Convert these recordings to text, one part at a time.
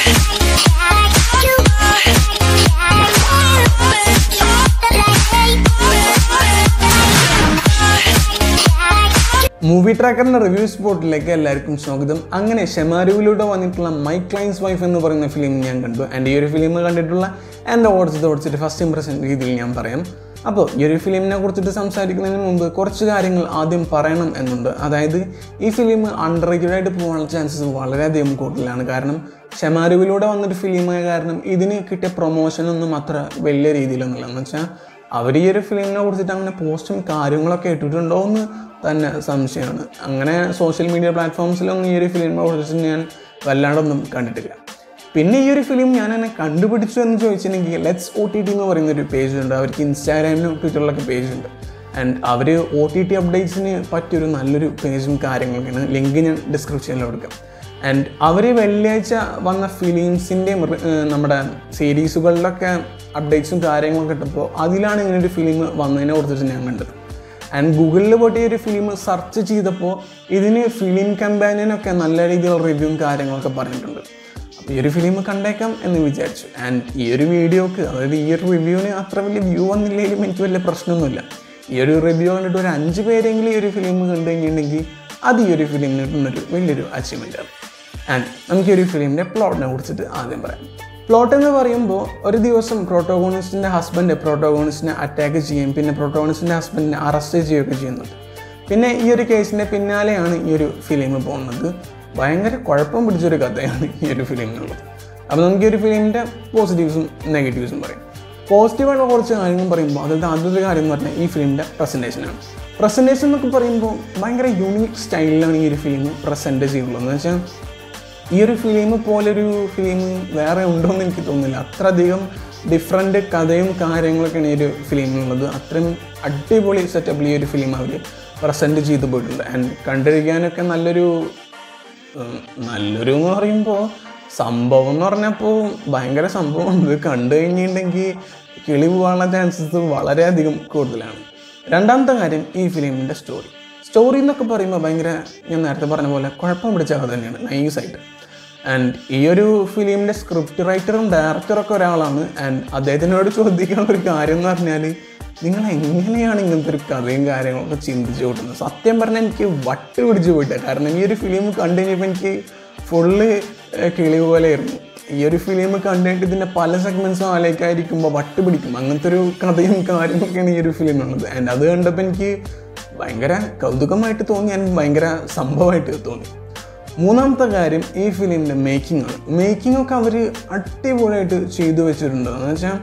movie ട്രാക്കറിന്റെ review സ്പോട്ടിലേക്ക് എല്ലാവർക്കും സ്വാഗതം അങ്ങനെ ഷെമാരുവിലൂടെ വന്നിട്ടുള്ള മൈ ക്ലൈൻസ് വൈഫ് എന്ന് പറയുന്ന ഫിലിം ഞാൻ കണ്ടു ആൻഡ് ഈ ഒരു ഫിലിം കണ്ടിട്ടുള്ള എൻ്റെ ഓടിച്ച് ഓടിച്ചിട്ട് ഫസ്റ്റ് ഇംപ്രഷൻ രീതിയിൽ ഞാൻ പറയാം അപ്പോൾ ഈ ഒരു ഫിലിമിനെ കുറിച്ചിട്ട് സംസാരിക്കുന്നതിന് മുമ്പ് കുറച്ച് കാര്യങ്ങൾ ആദ്യം പറയണം എന്നുണ്ട് അതായത് ഈ ഫിലിം അണ്ടർ ആയിട്ട് പോകാനുള്ള ചാൻസസ് വളരെയധികം കൂടുതലാണ് കാരണം ഷെമാരുവിലൂടെ വന്നൊരു ഫിലിമായ കാരണം ഇതിന് കിട്ടിയ പ്രൊമോഷനൊന്നും അത്ര വലിയ രീതിയിലൊന്നുമില്ല എന്ന് വെച്ചാൽ അവർ ഈ ഒരു ഫിലിമിനെ കുറിച്ചിട്ട് അങ്ങനെ പോസ്റ്റും കാര്യങ്ങളൊക്കെ ഇട്ടിട്ടുണ്ടോ എന്ന് തന്നെ സംശയമാണ് അങ്ങനെ സോഷ്യൽ മീഡിയ പ്ലാറ്റ്ഫോംസിലൊന്നും ഈ ഒരു ഫിലിമിനെ കുറിച്ച് ഞാൻ വല്ലാണ്ടൊന്നും കണ്ടിട്ടില്ല പിന്നെ ഈ ഒരു ഫിലിം ഞാൻ എന്നെ കണ്ടുപിടിച്ചു എന്ന് ചോദിച്ചിട്ടുണ്ടെങ്കിൽ ലെറ്റ്സ് ഒ ടി ടി എന്ന് പറയുന്ന ഒരു പേജ് ഉണ്ട് അവർക്ക് ഇൻസ്റ്റാഗ്രാമിലും ട്വിറ്ററിലൊക്കെ പേജ് ഉണ്ട് ആൻഡ് അവർ ഒ ടി ടി അപ്ഡേറ്റ്സിന് പറ്റിയൊരു നല്ലൊരു പേജും കാര്യങ്ങളൊക്കെയാണ് ലിങ്ക് ഞാൻ ഡിസ്ക്രിപ്ഷനിൽ കൊടുക്കാം ആൻഡ് അവർ വെള്ളിയാഴ്ച വന്ന ഫിലിംസിൻ്റെയും നമ്മുടെ സീരീസുകളിലൊക്കെ അപ്ഡേറ്റ്സും കാര്യങ്ങളൊക്കെ ഇട്ടപ്പോൾ അതിലാണ് ഇങ്ങനെ ഒരു ഫിലിം വന്നതിനെ കുറിച്ചിട്ട് ഞാൻ കണ്ടത് ആൻഡ് ഗൂഗിളിൽ പോയിട്ട് ഈ ഒരു ഫിലിം സെർച്ച് ചെയ്തപ്പോൾ ഇതിന് ഫിലിം കമ്പാനിയനൊക്കെ നല്ല രീതിയിലുള്ള റിവ്യൂവും കാര്യങ്ങളൊക്കെ പറഞ്ഞിട്ടുണ്ട് അപ്പോൾ ഈ ഒരു ഫിലിം കണ്ടേക്കാം എന്ന് വിചാരിച്ചു ആൻഡ് ഈ ഒരു വീഡിയോക്ക് അതായത് ഈ ഒരു റിവ്യൂവിന് അത്ര വലിയ വ്യൂ വന്നില്ലെങ്കിലും എനിക്ക് വലിയ പ്രശ്നമൊന്നുമില്ല ഈ ഒരു റിവ്യൂ കണ്ടിട്ട് ഒരു അഞ്ച് പേരെങ്കിലും ഈ ഒരു ഫിലിം കണ്ടു കഴിഞ്ഞിട്ടുണ്ടെങ്കിൽ അത് ഈ ഒരു ഫിലിമിന് കിട്ടുന്നൊരു വലിയൊരു അച്ചീവ്മെൻറ്റാണ് ആൻഡ് നമുക്ക് ഈ ഒരു ഫിലിമിൻ്റെ പ്ലോട്ടിനെ കുറിച്ചിട്ട് ആദ്യം പറയാം പ്ലോട്ട് എന്ന് പറയുമ്പോൾ ഒരു ദിവസം പ്രോട്ടോഗോണിസ്റ്റിൻ്റെ ഹസ്ബൻഡ് പ്രോട്ടോഗോണിസ്റ്റിനെ അറ്റാക്ക് ചെയ്യും പിന്നെ പ്രോട്ടോഗോണിസ്റ്റിൻ്റെ ഹസ്ബൻഡിനെ അറസ്റ്റ് ചെയ്യുകയൊക്കെ ചെയ്യുന്നുണ്ട് പിന്നെ ഈ ഒരു കേസിൻ്റെ പിന്നാലെയാണ് ഈ ഒരു ഫിലിം പോകുന്നത് ഭയങ്കര കുഴപ്പം പിടിച്ചൊരു കഥയാണ് ഈ ഒരു ഫിലിമിനുള്ളത് അപ്പോൾ നമുക്ക് ഈ ഒരു ഫിലിമിൻ്റെ പോസിറ്റീവ്സും നെഗറ്റീവ്സും പറയാം പോസിറ്റീവായിട്ടുള്ള കുറച്ച് കാര്യങ്ങൾ പറയുമ്പോൾ അതിൻ്റെ ആദ്യത്തെ കാര്യം എന്ന് പറഞ്ഞാൽ ഈ ഫിലിമിൻ്റെ പ്രസൻറ്റേഷനാണ് പ്രസൻറ്റേഷൻ എന്നൊക്കെ പറയുമ്പോൾ ഭയങ്കര യൂണിക് സ്റ്റൈലിലാണ് ഈ ഒരു ഫിലിം പ്രസൻറ്റ് ചെയ്യുള്ളത് എന്ന് വെച്ചാൽ ഈ ഒരു ഫിലിം പോലൊരു ഫിലിം വേറെ ഉണ്ടോ എന്ന് എനിക്ക് തോന്നുന്നില്ല അത്രയധികം ഡിഫറെൻ്റ് കഥയും കാര്യങ്ങളൊക്കെയാണ് ഈ ഒരു ഫിലിമിനുള്ളത് അത്രയും അടിപൊളി സെറ്റപ്പിൽ ഈ ഒരു ഫിലിം അവർ പ്രസൻറ്റ് ചെയ്തു പോയിട്ടുണ്ട് ആൻഡ് കണ്ടിരിക്കാനൊക്കെ നല്ലൊരു ഉം, നല്ലൊരു എന്ന് പറയുമ്പോൾ സംഭവം എന്ന് പറഞ്ഞപ്പോൾ ഭയങ്കര സംഭവം ഇത് കണ്ടു കഴിഞ്ഞിട്ടുണ്ടെങ്കിൽ കിളി പോകാനുള്ള ചാൻസസ് വളരെയധികം കൂടുതലാണ് രണ്ടാമത്തെ കാര്യം ഈ ഫിലിമിൻ്റെ സ്റ്റോറി സ്റ്റോറി എന്നൊക്കെ പറയുമ്പോൾ ഭയങ്കര ഞാൻ നേരത്തെ പറഞ്ഞ പോലെ കുഴപ്പം പിടിച്ച കഥ തന്നെയാണ് നൈസായിട്ട് ആൻഡ് ഈ ഒരു ഫിലിമിൻ്റെ സ്ക്രിപ്റ്റ് റൈറ്ററും ഡയറക്ടറൊക്കെ ഒരാളാണ് ആൻഡ് അദ്ദേഹത്തിനോട് ചോദിക്കാനുള്ള ഒരു കാര്യം എന്ന് പറഞ്ഞാൽ നിങ്ങൾ എങ്ങനെയാണ് ഇങ്ങനത്തെ ഒരു കഥയും കാര്യങ്ങളൊക്കെ ചിന്തിച്ച് കൂട്ടുന്നത് സത്യം പറഞ്ഞാൽ എനിക്ക് വട്ട് പിടിച്ച് പോയിട്ടാണ് കാരണം ഈ ഒരു ഫിലിം കണ്ടു കഴിഞ്ഞപ്പോൾ എനിക്ക് ഫുള്ള് കിളി പോലെയായിരുന്നു ഈ ഒരു ഫിലിം കണ്ടിട്ട് ഇതിൻ്റെ പല സെഗ്മെൻറ്റ്സും ആലേക്കായിരിക്കുമ്പോൾ വട്ട് പിടിക്കും അങ്ങനത്തെ ഒരു കഥയും കാര്യങ്ങളൊക്കെയാണ് ഈ ഒരു ഫിലിമിനുള്ളത് ആൻഡ് അത് കണ്ടപ്പോൾ എനിക്ക് ഭയങ്കര കൗതുകമായിട്ട് തോന്നി ആൻഡ് ഭയങ്കര സംഭവമായിട്ട് തോന്നി മൂന്നാമത്തെ കാര്യം ഈ ഫിലിമിൻ്റെ മേക്കിംഗ് ആണ് മേക്കിംഗ് ഒക്കെ അവർ അടിപൊളിയായിട്ട് ചെയ്തു വെച്ചിട്ടുണ്ട് എന്ന് വെച്ചാൽ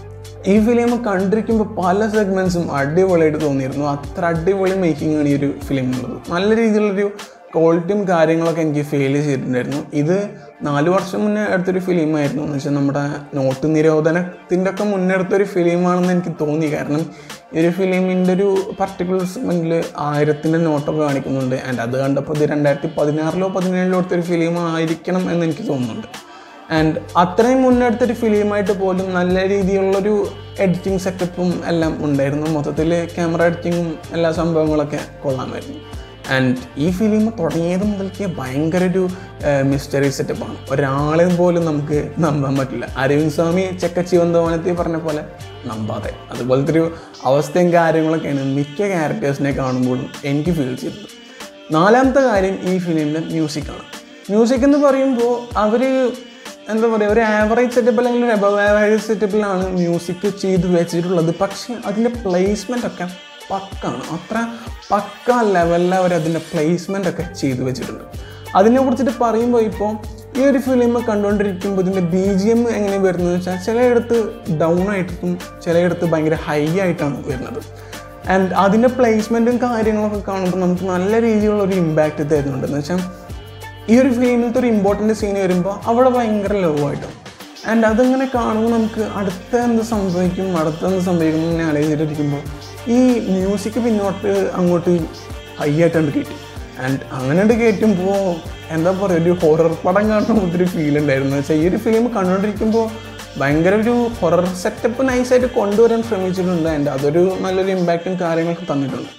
ഈ ഫിലിം കണ്ടിരിക്കുമ്പോൾ പല സെഗ്മെൻറ്റ്സും അടിപൊളിയായിട്ട് തോന്നിയിരുന്നു അത്ര അടിപൊളി മേക്കിംഗ് ആണ് ഈ ഒരു ഫിലിമിനുള്ളത് നല്ല രീതിയിലുള്ളൊരു ക്വാളിറ്റിയും കാര്യങ്ങളൊക്കെ എനിക്ക് ഫീൽ ചെയ്തിട്ടുണ്ടായിരുന്നു ഇത് നാല് വർഷം മുന്നേ എടുത്തൊരു ഫിലിമായിരുന്നു എന്ന് വെച്ചാൽ നമ്മുടെ നോട്ട് നിരോധനത്തിൻ്റെ ഒക്കെ മുന്നേ എടുത്തൊരു ഫിലിമാണെന്ന് എനിക്ക് തോന്നി കാരണം ഈ ഒരു ഫിലിമിൻ്റെ ഒരു പർട്ടിക്കുലർ സെഗ്മെൻറ്റിൽ ആയിരത്തിൻ്റെ നോട്ടൊക്കെ കാണിക്കുന്നുണ്ട് ആൻഡ് അത് കണ്ടപ്പോൾ ഇത് രണ്ടായിരത്തി പതിനാറിലോ പതിനേഴിലോ എടുത്തൊരു ഫിലിം ആയിരിക്കണം എന്ന് എനിക്ക് തോന്നുന്നുണ്ട് ആൻഡ് അത്രയും മുന്നെടുത്തൊരു ഫിലിമായിട്ട് പോലും നല്ല രീതിയിലുള്ളൊരു എഡിറ്റിംഗ് സെറ്റപ്പും എല്ലാം ഉണ്ടായിരുന്നു മൊത്തത്തിൽ ക്യാമറ എഡിറ്റിങ്ങും എല്ലാ സംഭവങ്ങളൊക്കെ കൊള്ളാമായിരുന്നു ആൻഡ് ഈ ഫിലിം തുടങ്ങിയത് മുതൽക്ക് ഭയങ്കര ഒരു മിസ്റ്ററി സെറ്റപ്പാണ് ഒരാളെയും പോലും നമുക്ക് നമ്പാൻ പറ്റില്ല അരവിന്ദ് സ്വാമി ചെക്കച്ചി വന്തവനത്തിൽ പറഞ്ഞ പോലെ നമ്പാതെ അതുപോലത്തെ ഒരു അവസ്ഥയും കാര്യങ്ങളൊക്കെയാണ് മിക്ക ക്യാരക്ടേഴ്സിനെ കാണുമ്പോഴും എനിക്ക് ഫീൽ ചെയ്തത് നാലാമത്തെ കാര്യം ഈ ഫിലിമിൻ്റെ മ്യൂസിക്കാണ് മ്യൂസിക് എന്ന് പറയുമ്പോൾ അവർ എന്താ പറയുക ഒരു ആവറേജ് സെറ്റപ്പ് അല്ലെങ്കിൽ ഒരു എബവ് ആവറേജ് സെറ്റപ്പിലാണ് മ്യൂസിക് ചെയ്ത് വെച്ചിട്ടുള്ളത് പക്ഷേ അതിൻ്റെ പ്ലേസ്മെൻ്റ് ഒക്കെ പക്കാണ് അത്ര പക്ക ലെവലിൽ അവർ അതിൻ്റെ പ്ലേസ്മെൻ്റ് ഒക്കെ ചെയ്തു വെച്ചിട്ടുണ്ട് അതിനെ കുറിച്ചിട്ട് പറയുമ്പോൾ ഇപ്പോൾ ഈ ഒരു ഫിലിം കണ്ടുകൊണ്ടിരിക്കുമ്പോൾ ഇതിൻ്റെ ബി ജി എം എങ്ങനെ വരുന്നത് വെച്ചാൽ ചിലയിടത്ത് ഡൗൺ ആയിട്ടും ചിലയിടത്ത് ഭയങ്കര ഹൈ ആയിട്ടാണ് വരുന്നത് ആൻഡ് അതിൻ്റെ പ്ലേസ്മെൻറ്റും കാര്യങ്ങളൊക്കെ കാണുമ്പോൾ നമുക്ക് നല്ല രീതിയിലുള്ള ഒരു ഇമ്പാക്റ്റ് തരുന്നുണ്ട് എന്ന് വെച്ചാൽ ഈ ഒരു ഫിലിമിലത്തെ ഒരു ഇമ്പോർട്ടൻ്റ് സീൻ വരുമ്പോൾ അവിടെ ഭയങ്കര ലോ ആയിട്ടും ആൻഡ് അതിങ്ങനെ കാണുമ്പോൾ നമുക്ക് അടുത്ത എന്ത് സംഭവിക്കും അടുത്ത എന്ത് സംഭവിക്കും എന്ന് ആലോചിച്ചിട്ടിരിക്കുമ്പോൾ ഈ മ്യൂസിക് പിന്നോട്ട് അങ്ങോട്ട് ഹൈ ആയിട്ടാണ്ട് കയറ്റി ആൻഡ് അങ്ങനെ കയറ്റുമ്പോൾ എന്താ പറയുക ഒരു ഹൊറർ പടം കാണുന്ന ഒത്തിരി ഫീൽ ഉണ്ടായിരുന്നു വെച്ചാൽ ഈ ഒരു ഫിലിം കണ്ടുകൊണ്ടിരിക്കുമ്പോൾ ഭയങ്കര ഒരു ഹൊറർ സെറ്റപ്പ് നൈസായിട്ട് കൊണ്ടുവരാൻ ശ്രമിച്ചിട്ടുണ്ട് ആൻഡ് അതൊരു നല്ലൊരു ഇമ്പാക്റ്റും കാര്യങ്ങളൊക്കെ തന്നിട്ടുണ്ട്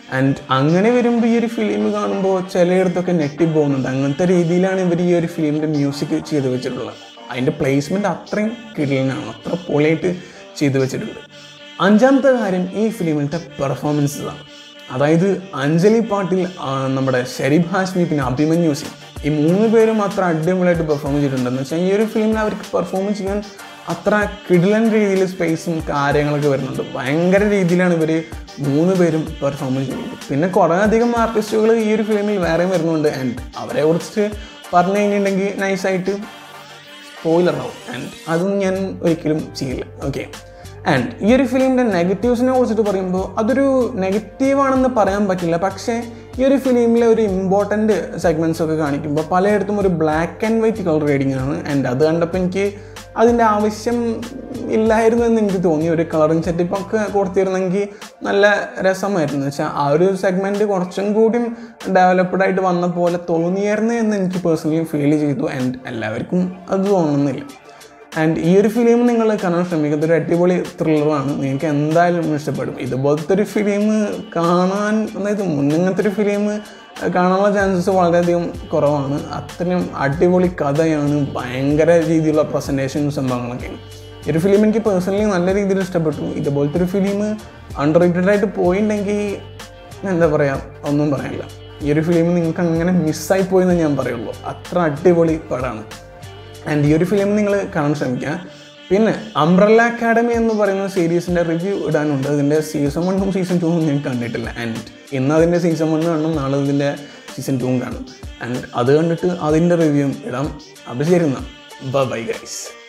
ആൻഡ് അങ്ങനെ വരുമ്പോൾ ഈ ഒരു ഫിലിം കാണുമ്പോൾ ചിലയിടത്തൊക്കെ നെറ്റി പോകുന്നുണ്ട് അങ്ങനത്തെ രീതിയിലാണ് ഇവർ ഈ ഒരു ഫിലിമിൻ്റെ മ്യൂസിക് ചെയ്ത് വെച്ചിട്ടുള്ളത് അതിൻ്റെ പ്ലേസ്മെൻറ്റ് അത്രയും കിടലിനാണ് അത്ര പൊളിയായിട്ട് ചെയ്തു വെച്ചിട്ടുണ്ട് അഞ്ചാമത്തെ കാര്യം ഈ ഫിലിമിലത്തെ പെർഫോമൻസസ് ആണ് അതായത് അഞ്ജലി പാട്ടിൽ ആ, നമ്മുടെ ഷെരീഫ് ഹാഷ്മി പിന്നെ അഭിമന്യു സിംഗ് ഈ മൂന്ന് പേരും അത്ര അടിപൊളിയായിട്ട് പെർഫോം ചെയ്തിട്ടുണ്ടെന്ന് വെച്ചാൽ ഈ ഒരു ഫിലിമിൽ അവർക്ക് പെർഫോം ചെയ്യാൻ അത്ര കിടിലൻ രീതിയിൽ സ്പേസും കാര്യങ്ങളൊക്കെ വരുന്നുണ്ട് ഭയങ്കര രീതിയിലാണ് ഇവർ മൂന്ന് പേരും പെർഫോം ചെയ്യുന്നത് പിന്നെ കുറേ അധികം ആർട്ടിസ്റ്റുകൾ ഈ ഒരു ഫിലിമിൽ വേറെയും വരുന്നുണ്ട് ആൻഡ് അവരെ കുറിച്ച് പറഞ്ഞു കഴിഞ്ഞിട്ടുണ്ടെങ്കിൽ നൈസായിട്ട് സ്പോയിലറാവും ആൻഡ് അതൊന്നും ഞാൻ ഒരിക്കലും ചെയ്യില്ല ഓക്കെ ആൻഡ് ഈ ഒരു ഫിലിമിൻ്റെ നെഗറ്റീവ്സിനെ കുറിച്ചിട്ട് പറയുമ്പോൾ അതൊരു നെഗറ്റീവാണെന്ന് പറയാൻ പറ്റില്ല പക്ഷേ ഈ ഒരു ഫിലിമിലെ ഒരു ഇമ്പോർട്ടൻ്റ് സെഗ്മെൻറ്റ്സ് ഒക്കെ കാണിക്കുമ്പോൾ പലയിടത്തും ഒരു black and white colour reading ആണ് ആൻഡ് അത് കണ്ടപ്പോൾ എനിക്ക് അതിൻ്റെ ആവശ്യം ഇല്ലായിരുന്നു എന്ന് എനിക്ക് തോന്നി ഒരു കളറിങ് സെറ്റപ്പൊക്കെ കൊടുത്തിരുന്നെങ്കിൽ നല്ല രസമായിരുന്നു വെച്ചാൽ ആ ഒരു സെഗ്മെൻറ്റ് കുറച്ചും കൂടിയും ഡെവലപ്ഡ് ആയിട്ട് വന്ന പോലെ തോന്നിയായിരുന്നു എന്ന് എനിക്ക് പേഴ്സണലി ഫീൽ ചെയ്തു ആൻഡ് എല്ലാവർക്കും അത് തോന്നുന്നില്ല ആൻഡ് ഈ ഒരു ഫിലിം നിങ്ങൾ കാണാൻ ശ്രമിക്കുക ഇതൊരു അടിപൊളി ത്രില്ലറാണ് നിങ്ങൾക്ക് എന്തായാലും ഇഷ്ടപ്പെടും ഇതുപോലത്തെ ഒരു ഫിലിം കാണാൻ അതായത് മുന്നിങ്ങനത്തെ ഒരു ഫിലിം കാണാനുള്ള ചാൻസസ് വളരെയധികം കുറവാണ് അത്രയും അടിപൊളി കഥയാണ് ഭയങ്കര രീതിയിലുള്ള പ്രസൻറ്റേഷനും സംഭവങ്ങളൊക്കെയാണ് ഈ ഒരു ഫിലിം എനിക്ക് പേഴ്സണലി നല്ല രീതിയിൽ ഇഷ്ടപ്പെട്ടു ഇതുപോലത്തെ ഒരു ഫിലിം അണ്ടർ റേറ്റഡ് ആയിട്ട് പോയിട്ടുണ്ടെങ്കിൽ എന്താ പറയുക ഒന്നും പറയാനില്ല ഈ ഒരു ഫിലിം നിങ്ങൾക്ക് അങ്ങനെ മിസ്സായി പോയെന്ന് ഞാൻ പറയുള്ളൂ അത്ര അടിപൊളി പടമാണ് ആൻഡ് ഈ ഒരു ഫിലിം നിങ്ങൾ കാണാൻ ശ്രമിക്കുക പിന്നെ അംബ്രല്ല അക്കാഡമി എന്ന് പറയുന്ന സീരീസിൻ്റെ റിവ്യൂ ഇടാനുണ്ട് ഇതിൻ്റെ സീസൺ വണ്ണും സീസൺ ടൂവും ഞാൻ കണ്ടിട്ടില്ല ആൻഡ് ഇന്ന് അതിൻ്റെ സീസൺ വണ്ണ് കാണും നാളെ ഇതിൻ്റെ സീസൺ ടൂവും കാണും ആൻഡ് അത് കണ്ടിട്ട് അതിൻ്റെ റിവ്യൂവും ഇടാം അപ്പോൾ ശരി എന്നാൽ ബൈ ഗൈസ്